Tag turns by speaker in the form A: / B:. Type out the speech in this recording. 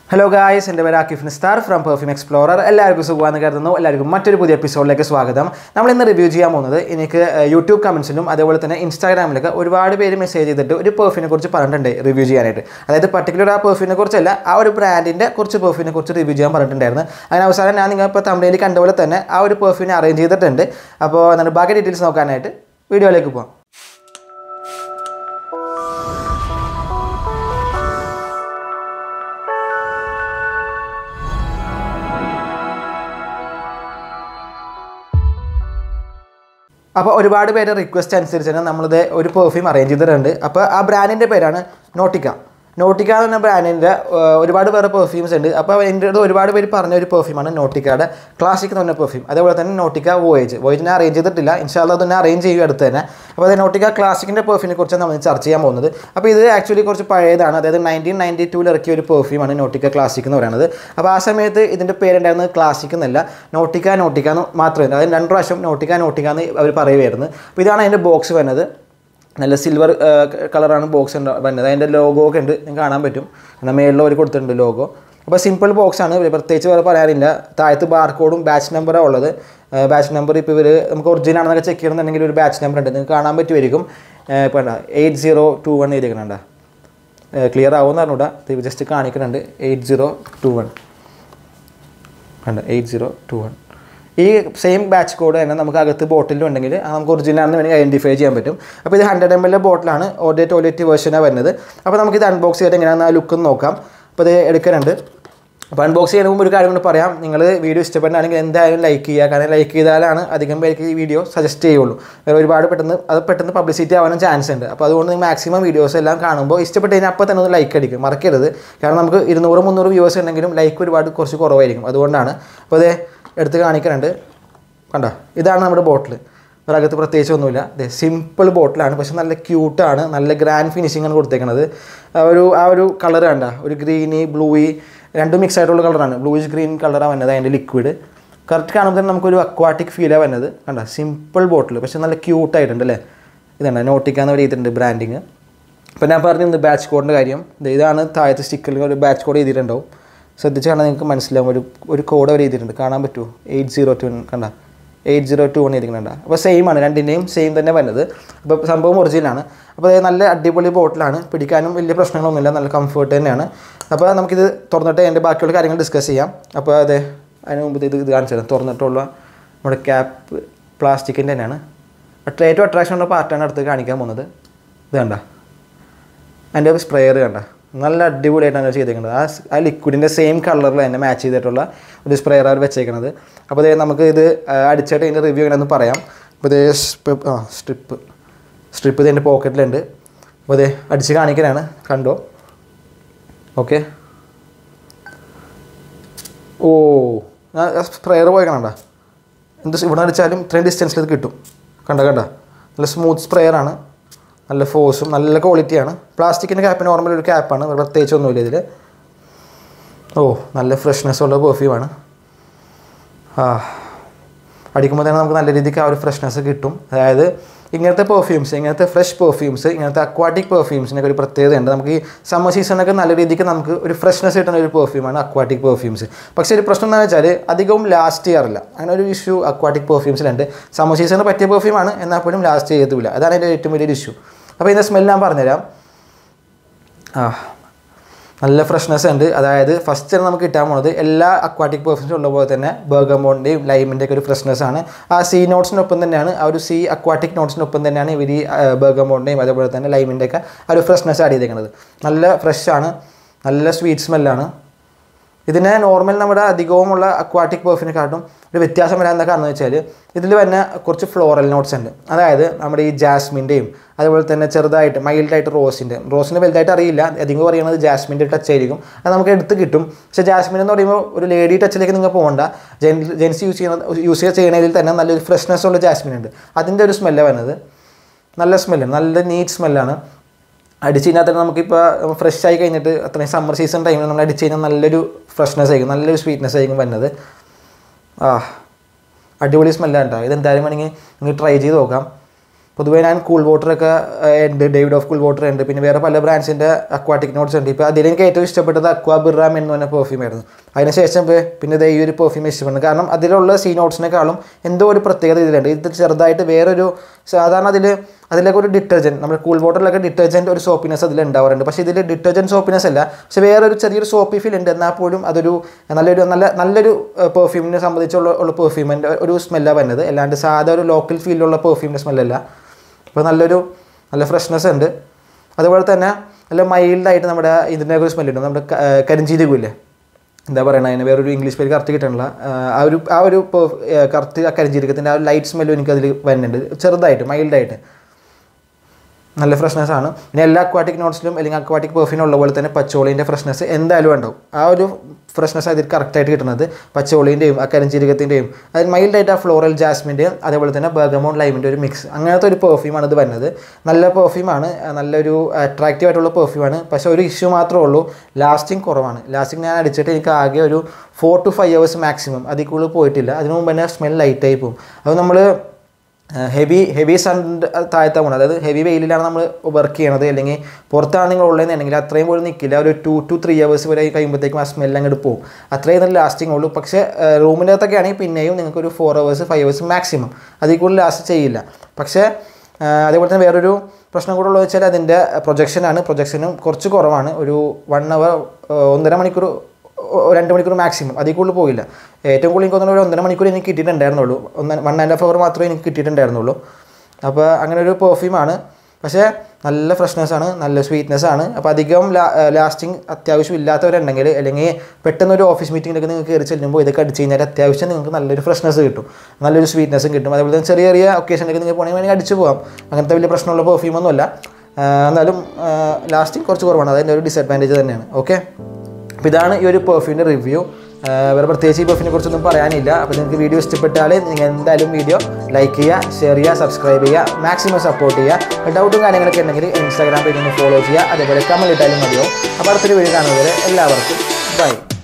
A: hello guys എൻ്റെ പേര് Aakif Nisthar from perfume explorer എല്ലാവർക്കും സുഖമാണെന്ന് കരുതുന്നു എല്ലാവർക്കും മറ്റൊരു പുതിയ എപ്പിസോഡിലേക്ക് സ്വാഗതം നമ്മൾ ഇന്ന് റിവ്യൂ ചെയ്യാൻ പോകുന്നത് എനിക്ക് യൂട്യൂബ് കമൻസിലും അതേപോലെ തന്നെ ഇൻസ്റ്റാഗ്രാമിലൊക്കെ ഒരുപാട് പേര് മെസ്സേജ് ചെയ്തിട്ട് ഒരു പെർഫ്യൂമിനെ കുറിച്ച് പറഞ്ഞിട്ടുണ്ട് റിവ്യൂ ചെയ്യാനായിട്ട് അതായത് പർട്ടിക്കുലർ ആ പെർഫ്യൂമിനെ കുറിച്ചല്ല ആ ഒരു ബ്രാൻഡിൻ്റെ കുറച്ച് പെർഫ്യൂമിനെ കുറിച്ച് റിവ്യൂ ചെയ്യാൻ പറഞ്ഞിട്ടുണ്ടായിരുന്നു അതിന് അവസാനം ഞാൻ നിങ്ങൾ ഇപ്പോൾ തമിഴിൽ കണ്ട പോലെ തന്നെ ആ ഒരു പെർഫ്യൂമിനെ അറേഞ്ച് ചെയ്തിട്ടുണ്ട് അപ്പോൾ എന്താണ് ബാക്കി ഡീറ്റെയിൽസ് നോക്കാനായിട്ട് വീഡിയോയിലേക്ക് പോകാം അപ്പോൾ ഒരുപാട് പേരുടെ റിക്വസ്റ്റ് അനുസരിച്ചാണ് നമ്മളിത് ഒരു പെർഫ്യൂം അറേഞ്ച് ചെയ്തിട്ടുണ്ട് അപ്പോൾ ആ ബ്രാൻഡിൻ്റെ പേരാണ് നോട്ടിക്ക നോട്ടിക്ക എന്ന് പറഞ്ഞ ബ്രാൻഡിൻ്റെ ഒരുപാട് പേരുടെ പെർഫ്യൂംസ് ഉണ്ട് അപ്പോൾ എൻ്റെ അടുത്ത് ഒരുപാട് പേര് പറഞ്ഞ ഒരു പെർഫ്യൂമാണ് നോട്ടിക്കയുടെ ക്ലാസിക് എന്ന് പറഞ്ഞ പെർഫ്യൂം അതേപോലെ തന്നെ നോട്ടിക്ക വോയേജ് വോയേജിനെ അറേഞ്ച് ചെയ്തിട്ടില്ല ഇൻഷാല്ല തന്നെ അറേഞ്ച് ചെയ്യും അടുത്ത് തന്നെ അപ്പോൾ അത് നോട്ടിക്ക ക്ലാസിക്കിൻ്റെ പെർഫ്യൂമിനെ കുറിച്ച് നമ്മൾ ചർച്ച ചെയ്യാൻ പോകുന്നത് അപ്പോൾ ഇത് ആക്ച്വലി കുറച്ച് പഴയതാണ് അതായത് നയൻറ്റീൻ നയൻറ്റി ടൂവിൽ ഇറക്കിയ ഒരു പെർഫ്യൂമാണ് നോട്ടിക്ക ക്ലാസിക് എന്ന് പറയുന്നത് അപ്പോൾ ആ സമയത്ത് ഇതിൻ്റെ പേരുണ്ടായിരുന്നത് ക്ലാസിക് എന്നല്ല നോട്ടിക്ക നോട്ടിക്ക എന്ന് മാത്രമേ അതായത് രണ്ട് പ്രാവശ്യം നോട്ടിക്ക നോട്ടിക്ക എന്ന് അവർ പറയുമായിരുന്നു അപ്പോൾ ഇതാണ് അതിൻ്റെ ബോക്സ് വരുന്നത് നല്ല സിൽവർ കളറാണ് ബോക്സ് വരുന്നത് അതിൻ്റെ ലോഗോ ഒക്കെ ഉണ്ട് നിങ്ങൾക്ക് കാണാൻ പറ്റും എന്നാൽ മേളിൽ ഒരു കൊടുത്തിട്ടുണ്ട് ലോഗോ അപ്പോൾ സിമ്പിൾ ബോക്സ് ആണ് പ്രത്യേകിച്ച് വേറെ പറയാനില്ല താഴത്ത് ബാർകോഡും ബാച്ച് നമ്പറാണ് ഉള്ളത് ബാച്ച് നമ്പർ ഇപ്പോൾ ഇവർ നമുക്ക് ഒറിജിനൽ ആണെന്നൊക്കെ ചെക്ക് ചെയ്യണമെന്നുണ്ടെങ്കിൽ ഒരു ബാച്ച് നമ്പർ ഉണ്ട് നിങ്ങൾക്ക് കാണാൻ പറ്റുമായിരിക്കും ഇപ്പോൾ എന്താ എയ്റ്റ് സീറോ ടു വൺ എഴുതിക്കണണ്ട ക്ലിയർ ആവുമെന്ന് പറഞ്ഞൂടാ ഇത് ജസ്റ്റ് കാണിക്കുന്നുണ്ട് എയ്റ്റ് സീറോ ടു വൺ കണ്ട എയ്റ്റ് സീറോ ടു വൺ ഈ സെയിം ബാച്ച് കോഡ് തന്നെ നമുക്ക് അകത്ത് ബോട്ടിലും ഉണ്ടെങ്കിൽ അത് നമുക്ക് ഒറിജിനൽ ആണെന്ന് വേണമെങ്കിൽ ഐഡൻറ്റിഫൈ ചെയ്യാൻ പറ്റും അപ്പോൾ ഇത് ഹൺഡ്രഡ് എം എൽ ബോട്ടിലാണ് ഓർഡർ ടോയ്ലറ്റ് വേർഷനാണ് വരുന്നത് അപ്പോൾ നമുക്ക് ഇത് അൺബോക്സ് ചെയ്തിട്ട് എങ്ങനെയാണെന്ന് ആ ലുക്ക് നോക്കാം അപ്പോൾ ഇത് എടുക്കുന്നുണ്ട് അപ്പോൾ അൺബോക്സ് ചെയ്യുന്ന മുമ്പ് ഒരു കാര്യം കൊണ്ട് പറയാം നിങ്ങൾ വീഡിയോ ഇഷ്ടപ്പെടുകയാണെങ്കിൽ എന്തായാലും ലൈക്ക് ചെയ്യുക കാരണം ലൈക്ക് ചെയ്താലാണ് അധികം പേർക്ക് ഈ വീഡിയോ സജസ്റ്റ് ചെയ്യുള്ളൂ വേറെ ഒരുപാട് പെട്ടെന്ന് അത് പെട്ടെന്ന് പബ്ലിസിറ്റി ആവാനും ചാൻസ് ഉണ്ട് അപ്പോൾ അതുകൊണ്ട് നിങ്ങൾ മാക്സിമം വീഡിയോസ് എല്ലാം കാണുമ്പോൾ ഇഷ്ടപ്പെട്ട് കഴിഞ്ഞാൽ അപ്പോൾ തന്നെ ഒന്ന് ലൈക്ക് അടിക്കും മറക്കരുത് കാരണം നമുക്ക് ഇരുന്നൂറ് മുന്നൂറ് വ്യൂവേഴ്സ് ഉണ്ടെങ്കിലും ലൈക്ക് ഒരുപാട് കുറച്ച് കുറവായിരിക്കും അതുകൊണ്ടാണ് അപ്പോൾ അത് എടുത്ത് കാണിക്കുന്നുണ്ട് കണ്ട ഇതാണ് നമ്മുടെ ബോട്ടിൽ ഒരകത്ത് പ്രത്യേകിച്ച് ഒന്നുമില്ല അതെ സിമ്പിൾ ബോട്ടിലാണ് പക്ഷെ നല്ല ക്യൂട്ടാണ് നല്ല ഗ്രാൻഡ് ഫിനിഷിംഗ് ആണ് കൊടുത്തേക്കുന്നത് ആ ഒരു ആ ഒരു കളർ കണ്ട ഒരു ഗ്രീനി ബ്ലൂയി രണ്ടും മിക്സ് ആയിട്ടുള്ള കളറാണ് ബ്ലൂയിഷ് ഗ്രീൻ കളറാണ് വന്നത് അതിൻ്റെ ലിക്വിഡ് കറക്റ്റ് കാണുമ്പോൾ തന്നെ നമുക്കൊരു അക്വാട്ടിക് ഫീലാണ് വരുന്നത് കണ്ട സിമ്പിൾ ബോട്ടിൽ പക്ഷെ നല്ല ക്യൂട്ടായിട്ടുണ്ട് അല്ലേ ഇതാണ് നോട്ടിക്കാന്ന് ഒരു ചെയ്തിട്ടുണ്ട് ബ്രാൻഡിങ് അപ്പോൾ ഞാൻ പറഞ്ഞിരുന്നത് ബാച്ച് കോഡിൻ്റെ കാര്യം ഇതാണ് താഴത്തെ സ്റ്റിക്കറിൽ ഒരു ബാച്ച് കോഡ് ചെയ്തിട്ടുണ്ടാവും ശ്രദ്ധിച്ച് കാണാൻ നിങ്ങൾക്ക് മനസ്സിലാവും ഒരു ഒരു കോഡ് അവർ ചെയ്തിട്ടുണ്ട് കാണാൻ പറ്റുമോ എയ്റ്റ് സീറോ ടു കണ്ട എയ്റ്റ് സീറോ ടു വൺ എഴുതിക്കുന്നുണ്ട് അപ്പോൾ സെയിം ആണ് രണ്ടിൻ്റെയും സെയിം തന്നെ വരുന്നത് അപ്പോൾ സംഭവം ഒറിജിനലാണ് അപ്പോൾ അത് നല്ല അടിപൊളി ബോട്ടിലാണ് പിടിക്കാനും വലിയ പ്രശ്നങ്ങളൊന്നുമില്ല നല്ല കംഫർട്ട് തന്നെയാണ് അപ്പോൾ നമുക്കിത് തുറന്നിട്ട് എൻ്റെ ബാക്കിയുള്ള കാര്യങ്ങൾ ഡിസ്കസ് ചെയ്യാം അപ്പോൾ അതെ അതിന് മുമ്പ് ഇത് ഇത് കാണിച്ചു തരാം തുറന്നിട്ടുള്ള നമ്മുടെ ക്യാപ്പ് പ്ലാസ്റ്റിക്കിൻ്റെ തന്നെയാണ് ഏറ്റവും അട്രാക്ഷൻ ഉള്ള പാർട്ടാണ് അടുത്ത് കാണിക്കാൻ പോകുന്നത് ഇത് കണ്ട അതിൻ്റെ സ്പ്രെയർ കണ്ട നല്ല അടിപൊളിയായിട്ടാണ് ചെയ്തേക്കുന്നത് ആ ആ ലിക്വിഡിൻ്റെ സെയിം കളറിൽ തന്നെ മാച്ച് ചെയ്തിട്ടുള്ള ഒരു സ്പ്രെയർ അവർ വെച്ചേക്കുന്നത് അപ്പോൾ ഇത് നമുക്ക് ഇത് അടിച്ചിട്ട് ഇതിൻ്റെ റിവ്യൂ എങ്ങനെയെന്ന് പറയാം അപ്പോൾ ഇത് ആ സ്ട്രിപ്പ് സ്ട്രിപ്പ് ഇതിൻ്റെ പോക്കറ്റിലുണ്ട് അപ്പോൾ ഇത് അടിച്ച് കാണിക്കാനാണ് കണ്ടോ ഓക്കെ ഓ സ്പ്രെയർ പോയി കണ്ട എന്ത് ഇവിടെ അടിച്ചാലും ഇത്രയും ഡിസ്റ്റൻസിൽ ഇത് കിട്ടും കണ്ട കണ്ട നല്ല സ്മൂത്ത് സ്പ്രെയറാണ് നല്ല ഫോഴ്സും നല്ല ക്വാളിറ്റിയാണ് പ്ലാസ്റ്റിക്കിൻ്റെ ക്യാപ്പ് നോർമൽ ഒരു ക്യാപ്പാണ് പ്രത്യേകിച്ച് ഒന്നുമില്ല ഇതിൽ ഓ നല്ല ഫ്രഷ്നെസ് ഉള്ള പെർഫ്യൂമാണ് ആ അടിക്കുമ്പോൾ തന്നെ നമുക്ക് നല്ല രീതിക്ക് ആ ഒരു ഫ്രഷ്നെസ് കിട്ടും അതായത് ഇങ്ങനത്തെ പെർഫ്യൂംസ് ഇങ്ങനത്തെ ഫ്രഷ് പെർഫ്യൂംസ് ഇങ്ങനത്തെ അക്വാട്ടിക് പെർഫ്യൂംസിനൊക്കെ ഒരു പ്രത്യേകതയുണ്ട് നമുക്ക് ഈ സമ്മർ സീസണൊക്കെ നല്ല രീതിക്ക് നമുക്ക് ഒരു ഫ്രഷ്നെസ് കിട്ടുന്ന ഒരു പെർഫ്യൂമാണ് അക്വാട്ടിക് പെർഫ്യൂംസ് പക്ഷേ ഒരു പ്രശ്നം എന്താണെന്ന് വെച്ചാൽ അധികവും ലാസ്റ്റ് ചെയ്യാറില്ല അങ്ങനെ ഒരു ഇഷ്യൂ അക്വാട്ടിക് പെർഫ്യൂംസിലുണ്ട് സമ്മർ സീസണിന് പറ്റിയ പെർഫ്യൂമാണ് എന്നാൽ പോലും ലാസ്റ്റ് ചെയ്യത്തില്ല അതാണ് എൻ്റെ ഏറ്റവും വലിയൊരു ഇഷ്യൂ അപ്പോൾ ഇതിൻ്റെ സ്മെല്ല് ഞാൻ പറഞ്ഞുതരാം ആ നല്ല ഫ്രഷ്നെസ് ഉണ്ട് അതായത് ഫസ്റ്റ് നമുക്ക് കിട്ടാൻ പോകുന്നത് എല്ലാ അക്വാട്ടിക് പെർഫ്യൂംസും ഉള്ള പോലെ തന്നെ ബർഗമോണിൻ്റെയും ലൈമിൻ്റെ ഒക്കെ ഒരു ഫ്രഷ്നെസ് ആണ് ആ സീ നോട്ട്സിനൊപ്പം തന്നെയാണ് ആ ഒരു സീ അക്വാട്ടിക് നോട്ട്സിനൊപ്പം തന്നെയാണ് ഇവർ ഈ ബർഗമോണിൻ്റെയും അതേപോലെ തന്നെ ലൈമിൻ്റെ ഒക്കെ ആ ഒരു ഫ്രഷ്നെസ് ആഡ് ചെയ്തേക്കുന്നത് നല്ല ഫ്രഷ് ആണ് നല്ല സ്വീറ്റ് സ്മെല്ലാണ് ഇതിനെ നോർമൽ നമ്മുടെ അധികവുമുള്ള അക്വാട്ടിക് പെർഫ്യൂമിനെക്കാട്ടും ഒരു വ്യത്യാസം വരാൻ എന്താ കാരണം വെച്ചാൽ ഇതിൽ തന്നെ കുറച്ച് ഫ്ലോറൽ നോട്ട്സ് ഉണ്ട് അതായത് നമ്മുടെ ഈ ജാസ്മിൻ്റെയും അതുപോലെ തന്നെ ചെറുതായിട്ട് മൈൽഡായിട്ട് റോസിൻ്റെ റോസിൻ്റെ വലുതായിട്ട് അറിയില്ല അധികം പറയുന്നത് ജാസ്മിൻ്റെ ടച്ച് ആയിരിക്കും അത് നമുക്ക് എടുത്ത് കിട്ടും പക്ഷേ ജാസ്മിൻ എന്ന് പറയുമ്പോൾ ഒരു ലേഡി ടച്ചിലേക്ക് നിങ്ങൾ പോകണ്ട ജെൻ ജെൻസ് യൂസ് ചെയ്യുന്ന യൂസ് ചെയ്യണതിൽ തന്നെ നല്ലൊരു ഫ്രഷ്നെസ് ഉള്ള ജാസ്മിൻ ഉണ്ട് അതിൻ്റെ ഒരു സ്മെല്ലാണ് വരുന്നത് നല്ല സ്മെല്ലാണ് നല്ല നീറ്റ് സ്മെല്ലാണ് അടിച്ച് കഴിഞ്ഞാൽ തന്നെ നമുക്കിപ്പോൾ ഫ്രഷ് ആയി കഴിഞ്ഞിട്ട് അത്രയും സമ്മർ സീസൺ ടൈമിൽ നമ്മൾ അടിച്ച് കഴിഞ്ഞാൽ നല്ലൊരു ഫ്രഷ്നെസ് ആയിരിക്കും നല്ലൊരു സ്വീറ്റ്നെസ് ആയിരിക്കും വരുന്നത് ആ അടിപൊളി സ്മെല്ലാണ് കേട്ടോ ഇതെന്തായാലും വേണമെങ്കിൽ നിങ്ങൾ ട്രൈ ചെയ്ത് നോക്കാം പൊതുവേ ഞാൻ കൂൾ വാട്ടറൊക്കെ ഉണ്ട് ഡേവിഡ് ഓഫ് കൂൾ വാട്ടർ ഉണ്ട് പിന്നെ വേറെ പല ബ്രാൻഡ്സിൻ്റെ അക്വാട്ടിക് നോട്ട്സ് ഉണ്ട് ഇപ്പോൾ അതിൽ എനിക്ക് ഏറ്റവും ഇഷ്ടപ്പെട്ടത് അക്വാ ബിറാം എന്ന് പറഞ്ഞ പെർഫ്യൂം ആയിരുന്നു അതിനുശേഷം ഇപ്പൊ പിന്നെ ദേ ഈ ഒരു പെർഫ്യൂം ഇഷ്ടപ്പെടുന്നു കാരണം അതിലുള്ള സീ നോട്ട്സിനെക്കാളും എന്തോ ഒരു പ്രത്യേകത ഇതിലുണ്ട് ഇത് ചെറുതായിട്ട് വേറൊരു സാധാരണ അതിൽ അതിലൊക്കെ ഒരു ഡിറ്റർജൻറ്റ് നമ്മുടെ കൂൾ വാട്ടറിലൊക്കെ ഡിറ്റർജൻറ്റ് ഒരു സോപ്പിനെസ് അതിൽ ഉണ്ടാവാറുണ്ട് പക്ഷേ ഇതിൽ ഡിറ്റർജൻറ്റ് സോപ്പിനെസ് അല്ല പക്ഷേ വേറൊരു ചെറിയൊരു സോപ്പി ഫീൽ ഉണ്ട് എന്നാൽ പോലും അതൊരു നല്ലൊരു നല്ല നല്ലൊരു പെർഫ്യൂമിനെ സംബന്ധിച്ചുള്ള ഉള്ള പെർഫ്യൂമിൻ്റെ ഒരു സ്മെല്ലാണ് വരുന്നത് അല്ലാണ്ട് സാധാ ഒരു ലോക്കൽ ഫീലിലുള്ള പെർഫ്യൂമിൻ്റെ സ്മെല്ലല്ല അപ്പോൾ നല്ലൊരു നല്ല ഫ്രഷ്നെസ് ഉണ്ട് അതുപോലെ തന്നെ നല്ല മൈൽഡായിട്ട് നമ്മുടെ ഇതിൻ്റെ ഒരു സ്മെല്ലുണ്ട് നമ്മുടെ ക- ഏർ കരിഞ്ചീരകമില്ലേ എന്താ പറയുക അതിന് വേറൊരു ഇംഗ്ലീഷ് പേര് കറക്റ്റ് കിട്ടണില്ല ആ ഒരു ആ ഒരു കറക്റ്റ് ആ കരിഞ്ചീരകത്തിൻ്റെ ആ ഒരു ലൈറ്റ് സ്മെല്ലും എനിക്കതിൽ വരുന്നുണ്ട് ചെറുതായിട്ട് മൈൽഡായിട്ട് നല്ല ഫ്രഷ്നെസ് ആണ് പിന്നെ എല്ലാ അക്വാട്ടിക് നോട്ട്സിലും അല്ലെങ്കിൽ അക്വാട്ടിക് പെർഫ്യൂം ഉള്ള പോലെ തന്നെ പച്ചോളിൻ്റെ ഫ്രഷ്നെസ് എന്തായാലും ഉണ്ടാവും ആ ഒരു ഫ്രഷ്നെസ് അതിൽ കറക്റ്റായിട്ട് കിട്ടുന്നത് പച്ചോളിൻ്റെയും ആ കരിഞ്ചീരകത്തിൻ്റെയും അതിൽ മൈൽഡായിട്ട് ആ ഫ്ലോറൽ ജാസ്മിൻ്റെയും അതേപോലെ തന്നെ ബർഗമോൺ ലൈമിൻ്റെ ഒരു മിക്സ് അങ്ങനത്തെ ഒരു പെർഫ്യൂമാണ് ഇത് വരുന്നത് നല്ല പെർഫ്യൂമാണ് നല്ലൊരു അട്രാക്റ്റീവ് ആയിട്ടുള്ള പെർഫ്യൂമാണ് പക്ഷേ ഒരു ഇഷ്യൂ മാത്രമേ ഉള്ളൂ ലാസ്റ്റിംഗ് കുറവാണ് ലാസ്റ്റിംഗ് ഞാൻ അടിച്ചിട്ട് എനിക്ക് ആകെ ഒരു four to five hours maximum അതിൽ കൂടുതൽ പോയിട്ടില്ല അതിനു മുമ്പ് തന്നെ സ്മെൽ ലൈറ്റായി പോകും അപ്പോൾ നമ്മൾ ഹെവി ഹെവി സൺ താഴത്തെ പോകണം അതായത് ഹെവി വെയിലിലാണ് നമ്മൾ വർക്ക് ചെയ്യണത് അല്ലെങ്കിൽ പുറത്താണ് നിങ്ങൾ ഉള്ളതെന്നുണ്ടെങ്കിൽ അത്രയും പോലും നിൽക്കില്ല ഒരു ടു ടു ത്രീ ഹവേഴ്സ് വരെ കഴിയുമ്പോഴത്തേക്കും ആ സ്മെൽ അങ്ങോട്ട് പോകും അത്രയും നല്ല ലാസ്റ്റിംഗ് ഉള്ളൂ പക്ഷേ റൂമിൻ്റെ അകത്തൊക്കെ ആണെങ്കിൽ പിന്നെയും നിങ്ങൾക്ക് ഒരു four hours five hours maximum അതിൽ കൂടുതൽ ലാസ്റ്റ് ചെയ്യില്ല പക്ഷേ ആ, അതേപോലെ തന്നെ വേറൊരു പ്രശ്നം കൂടെ ഉള്ളത് വെച്ചാൽ അതിൻ്റെ പ്രൊജക്ഷനാണ് പ്രൊജക്ഷനും കുറച്ച് കുറവാണ് ഒരു വൺ അവർ ഒന്നര മണിക്കൂർ ഒ- രണ്ട് മണിക്കൂർ മാക്സിമം അതിൽ കൂടുതൽ പോയില്ല ഏറ്റവും കൂടുതൽ എനിക്ക് തോന്നുന്നു ഒരു ഒന്നര മണിക്കൂർ എനിക്ക് കിട്ടിയിട്ടുണ്ടായിരുന്നുള്ളൂ ഒന്ന് വൺ ആൻഡ് ഹാഫ് അവർ മാത്രമേ എനിക്ക് കിട്ടിയിട്ടുണ്ടായിരുന്നുള്ളൂ അപ്പോൾ അങ്ങനെ ഒരു പെർഫ്യൂമാണ് പക്ഷേ നല്ല ഫ്രഷ്നെസ് ആണ് നല്ല സ്വീറ്റ്നെസ് ആണ് അപ്പോൾ അധികം ലാസ്റ്റിംഗ് അത്യാവശ്യം ഇല്ലാത്തവരുണ്ടെങ്കിൽ അല്ലെങ്കിൽ പെട്ടെന്ന് ഒരു ഓഫീസ് മീറ്റിങ്ങിലൊക്കെ നിങ്ങൾക്ക് കയറി ചെല്ലുമ്പോൾ ഇതൊക്കെ അടിച്ച് കഴിഞ്ഞാൽ അത്യാവശ്യം നിങ്ങൾക്ക് നല്ലൊരു ഫ്രഷ്നെസ് കിട്ടും നല്ലൊരു സ്വീറ്റ്നെസ്സും കിട്ടും അതേപോലെ തന്നെ ചെറിയ ചെറിയ ഒക്കേഷനിലൊക്കെ നിങ്ങൾ പോകണമെങ്കിൽ വേണമെങ്കിൽ അടിച്ച് പോകാം അങ്ങനത്തെ വലിയ പ്രശ്നമുള്ള പെർഫ്യൂമൊന്നുമല്ല എന്നാലും ലാസ്റ്റിംഗ് കുറച്ച് കുറവാണ് അതിൻ്റെ ഒരു ഡിസഡ്വാൻറ്റേജ് തന്നെയാണ് ഓക്കെ അപ്പോൾ ഇതാണ് ഈ ഒരു പെർഫ്യൂമിൻ്റെ റിവ്യൂ വേറെ പ്രത്യേകിച്ച് ഈ പെർഫ്യൂമിനെ കുറിച്ചൊന്നും പറയാനില്ല അപ്പോൾ നിങ്ങൾക്ക് വീഡിയോ ഇഷ്ടപ്പെട്ടാൽ നിങ്ങൾ എന്തായാലും വീഡിയോ ലൈക്ക് ചെയ്യുക ഷെയർ ചെയ്യുക സബ്സ്ക്രൈബ് ചെയ്യുക മാക്സിമം സപ്പോർട്ട് ചെയ്യുക ഡൗട്ടും കാര്യങ്ങളൊക്കെ ഉണ്ടെങ്കിൽ ഇൻസ്റ്റാഗ്രാം പേജ് ഒന്ന് ഫോളോ ചെയ്യുക അതേപോലെ കമൽ ഇട്ടാലും മതിയോ അപ്പോൾ അടുത്തൊരു വീഡിയോ കാണുന്നവരെ എല്ലാവർക്കും ബൈ